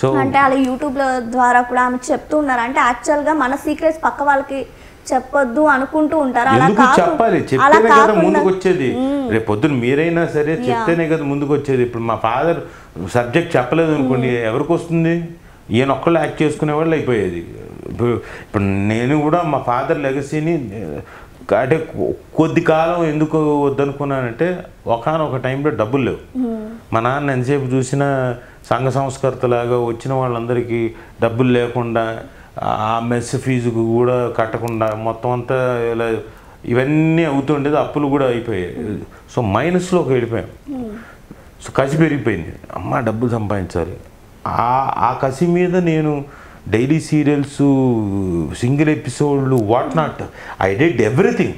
So అంటే అలా YouTube ద్వారా కూడా ఆమె చెప్తూ ఉన్నారు అంటే యాక్చువల్ గా మన సీక్రెట్స్ పక్క వాళ్ళకి చెప్పొద్దు అనుకుంటూ ఉంటారు అలా ఎందుకు కాకు- చెప్పాలి అలా చెప్తేనే కదా కాకుండా ముందుకు వచ్చేది రేపు పొద్దున్న మీరైనా సరే చెప్తేనే కదా ముందుకు వచ్చేది ఇప్పుడు మా ఫాదర్ సబ్జెక్ట్ చెప్పలేదు అనుకోండి ఎవరికి వస్తుంది ఈయన ఒక్కళ్ళు యాక్ట్ చేసుకునే వాళ్ళు అయిపోయేది ఇప్పుడు ఇప్పుడు నేను కూడా మా ఫాదర్ లెగసీని అంటే కొ- కొద్ది కాలం ఎందుకు వద్దనుకున్నానంటే ఒకనొక టైంలో డబ్బులు లేవు మా నాన్న ఎంతసేపు చూసినా సంఘ సంస్కర్తలాగా వచ్చిన వాళ్ళందరికీ డబ్బులు లేకుండా ఆ మెస్ ఫీజుకు కూడా కట్టకుండా మొత్తం అంతా ఇలా ఇవన్నీ అవుతుండేది అప్పులు కూడా అయిపోయాయి సో మైనస్లోకి వెళ్ళిపోయాం సో కసి పెరిగిపోయింది అమ్మ డబ్బులు సంపాదించాలి ఆ ఆ కసి మీద నేను డైలీ సీరియల్స్ సింగిల్ ఎపిసోడ్లు what not I did everything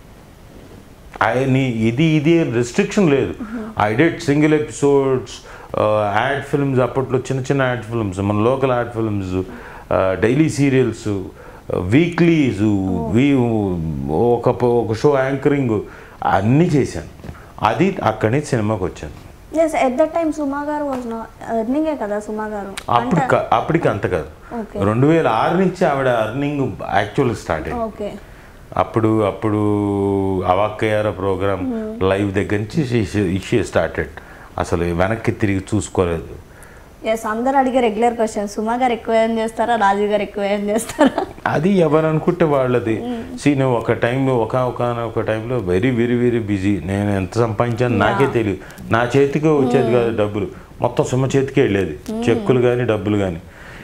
I నీ ఇది ఇది రెస్ట్రిక్షన్ లేదు I did single episodes ad films అప్పట్లో చిన్న చిన్న యాడ్ ఫిల్మ్స్ మన local ad films daily serials weeklies వీ ఒక ఒక షో యాంకరింగ్ అన్నీ చేశాను అది అక్కడి నుంచి సినిమాకి వచ్చాను yes at that time Suma గారు వాజ్ ఎర్నింగే కదా సుమా గారు అప్పుడు క- అప్పటికి అంత కాదు Okay. రెండు వేల ఆరు నుంచి ఆవిడ అర్నింగ్ యాక్చువల్ స్టార్ట్ అయింది ఓకే అప్పుడు అప్పుడు అవాక్కయ్యార ప్రోగ్రామ్ లైవ్ దగ్గర నుంచి ఇష్యూ స్టార్టెడ్ అసలు వెనక్కి తిరిగి చూసుకోలేదు ఎస్ అందరు అడిగే రెగ్యులర్ క్వశ్చన్ సుమా గారు ఎక్కువ ఏం చేస్తారా రాజు గారు ఎక్కువ ఏం చేస్తారా అది ఎవరు అనుకుంటే వాళ్ళది సీ నువ్వు ఒక టైంలో ఒక ఒక ఒక టైంలో వెరీ వెరీ వెరీ బిజీ నేను ఎంత సంపాదించాను నాకే తెలియదు నా చేతికి వచ్చేది కాదు డబ్బులు మొత్తం సుమ చేతికే వెళ్ళేది చెక్కులు కానీ డబ్బులు కానీ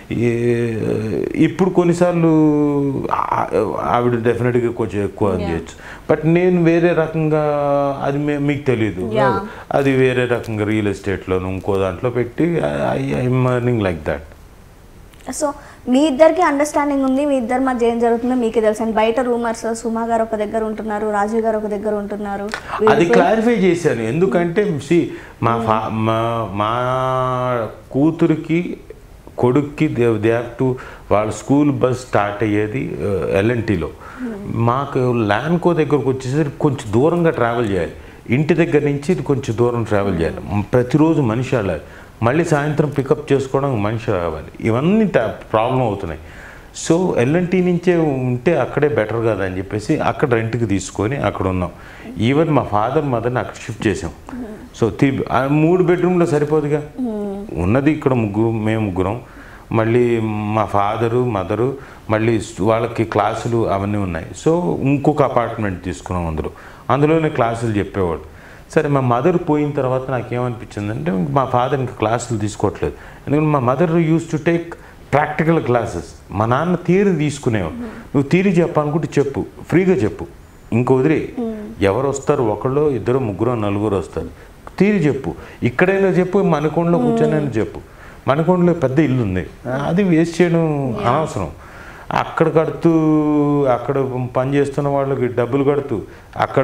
ఇప్పుడు కొన్నిసార్లు ఆ- ఆవిడ డెఫినెట్గా కొంచెం ఎక్కువ అని చేయొచ్చు బట్ నేను వేరే రకంగా అది మే- మీకు తెలియదు Yeah. అది వేరే రకంగా రియల్ ఎస్టేట్లోను ఇంకో దాంట్లో పెట్టి I I'm earning like that so మీ ఇద్దరికి అండర్స్టాండింగ్ ఉంది మీ ఇద్దరి మధ్య ఏం జరుగుతుందో మీకే తెలుసు అండ్ బయట రూమర్స్ సుమా గారు ఒక దగ్గర ఉంటున్నారు రాజు గారు ఒక దగ్గర ఉంటున్నారు అది క్లారిఫై చేశాను ఎందుకంటే సి మా ఫా మా మా కూతురికి కొడుక్కి దే దే హ్యావ్ టు వాళ్ళ స్కూల్ బస్ స్టార్ట్ అయ్యేది ఎల్ఎన్టీలో మాకు ల్యాన్కో దగ్గరకు వచ్చేసరికి కొంచెం దూరంగా ట్రావెల్ చేయాలి ఇంటి దగ్గర నుంచి ఇది కొంచెం దూరం ట్రావెల్ చేయాలి మ్, ప్రతిరోజు మనిషి వెళ్ళాలి మళ్ళీ సాయంత్రం పికప్ చేసుకోవడం మనిషి రావాలి ఇవన్నీ ప్రాబ్లం అవుతున్నాయి సో ఎల్ఎన్టీ నుంచే ఉంటే అక్కడే బెటర్ కదా అని చెప్పేసి అక్కడ రెంట్కి తీసుకొని అక్కడ ఉన్నాం ఈవెన్ మా ఫాదర్ మదర్ని అక్కడ షిఫ్ట్ చేసాం సో త్రీ ఆ మూడు బెడ్రూమ్లో సరిపోదుగా ఉన్నది ఇక్కడ ముగ్గురు మేము ముగ్గురం మళ్ళీ మా ఫాదరు మదరు మళ్ళీ స్- వాళ్ళకి క్లాసులు అవన్నీ ఉన్నాయి సో ఇంకొక అపార్ట్మెంట్ తీసుకున్నాం అందులో అందులోనే క్లాసులు చెప్పేవాడు సరే మా మదర్ పోయిన తర్వాత నాకేమనిపించింది అంటే మా ఫాదర్ ఇంకా క్లాసులు తీసుకోవట్లేదు ఎందుకంటే మా mother use to take practical classes మా నాన్న థియరీ తీసుకునేవాడు నువ్వు థియరీ చెప్పాలనుకుంటే చెప్పు ఫ్రీగా చెప్పు ఇంకో వదిలే ఎవరు వస్తారు ఒకళ్ళు ఇద్దరు ముగ్గురు నలుగురు వస్తారు థియరీ చెప్పు ఇక్కడైనా చెప్పు మనకొండలో కూర్చొని చెప్పు మనకొండలో పెద్ద ఇల్లు ఉంది అది వేస్ట్ చేయడం అనవసరం అక్కడ కడుతూ అక్కడ పని చేస్తున్న వాళ్ళకి డబ్బులు కడుతూ అక్కడ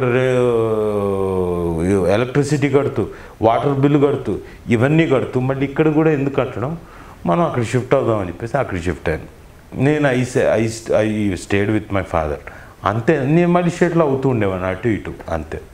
ఎలక్ట్రిసిటీ కడుతూ వాటర్ బిల్లు కడుతూ ఇవన్నీ కడుతూ మళ్ళీ ఇక్కడ కూడా ఎందుకు కట్టడం మనం అక్కడ షిఫ్ట్ అవుదాం అని చెప్పేసి అక్కడ షిఫ్ట్ అయ్యాను నేను I I I stayed with my father అంతే నేను మళ్ళీ స్టేట్లో అవుతూ ఉండేవాడిని అటు ఇటు అంతే